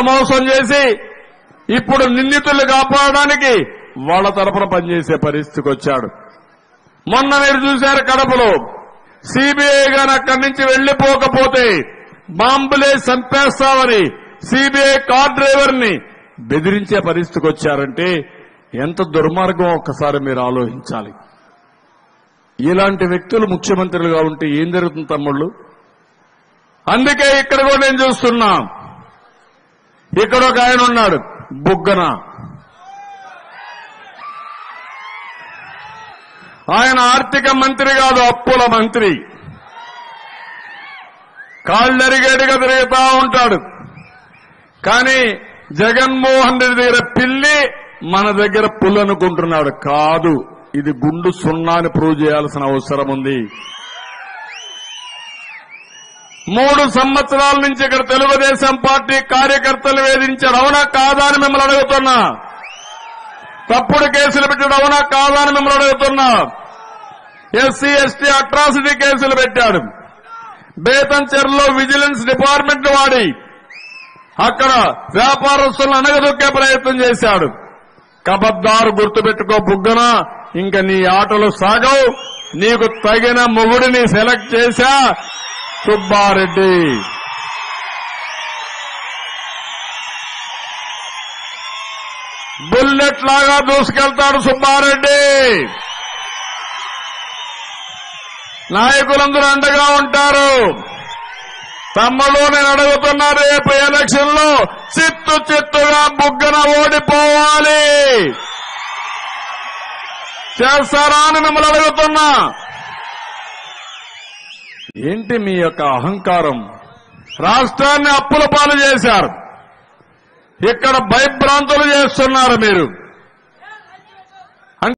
మోసం చేసి ఇప్పుడు నిందితులు కాపాడడానికి వాళ్ళ తరపున పనిచేసే పరిస్థితికి వచ్చాడు మొన్న మీరు చూశారు కడపలో సిబిఐ గాని అక్కడి నుంచి వెళ్లిపోకపోతే బాంబులే చంపేస్తామని సిబిఐ కార్ డ్రైవర్ ని బెదిరించే పరిస్థితికి వచ్చారంటే ఎంత దుర్మార్గం ఒక్కసారి మీరు ఆలోచించాలి ఇలాంటి వ్యక్తులు ముఖ్యమంత్రులుగా ఉంటే ఏం జరుగుతుంది తమ్ముళ్ళు అందుకే ఇక్కడ కూడా నేను చూస్తున్నా ఇక్కడ ఒక ఆయన ఉన్నాడు బుగ్గన ఆయన ఆర్థిక మంత్రి కాదు అప్పుల మంత్రి కాళ్ళరిగేడుగా తిరుగుతా ఉంటాడు కానీ జగన్మోహన్ రెడ్డి దగ్గర పిల్లి మన దగ్గర పుల్లు అనుకుంటున్నాడు కాదు ఇది గుండు సున్నాని ప్రూవ్ చేయాల్సిన అవసరం ఉంది మూడు సంవత్సరాల నుంచి ఇక్కడ తెలుగుదేశం పార్టీ కార్యకర్తలు వేధించారు అవునా కాదా అని మిమ్మల్ని అడుగుతున్నా తప్పుడు కేసులు పెట్టాడు అవునా కాదా అని మిమ్మల్ని అడుగుతున్నా ఎస్సీ ఎస్టీ అట్రాసిటీ కేసులు పెట్టాడు బేతంచెర్లో విజిలెన్స్ డిపార్ట్మెంట్ వాడి అక్కడ వ్యాపారస్తులను అనగదొక్కే ప్రయత్నం చేశాడు కబద్దారు గుర్తుపెట్టుకో బుగ్గన ఇంక నీ ఆటలు సాగవు నీకు తగిన మొగుడిని సెలెక్ట్ చేశా సుబ్బారెడ్డి బుల్లెట్ లాగా దూసుకెళ్తాడు సుబ్బారెడ్డి నాయకులందరూ అండగా ఉంటారు తమ్ముడు నేను అడుగుతున్నా రేపు ఎలక్షన్ లో చిత్తు చిత్తుగా బుగ్గన ఓడిపోవాలి చేస్తారా అని మిమ్మల్ని అడుగుతున్నా ఏంటి మీ యొక్క అహంకారం రాష్ట్రాన్ని అప్పుల పాలు చేశారు ఇక్కడ భయభ్రాంతులు చేస్తున్నారు మీరు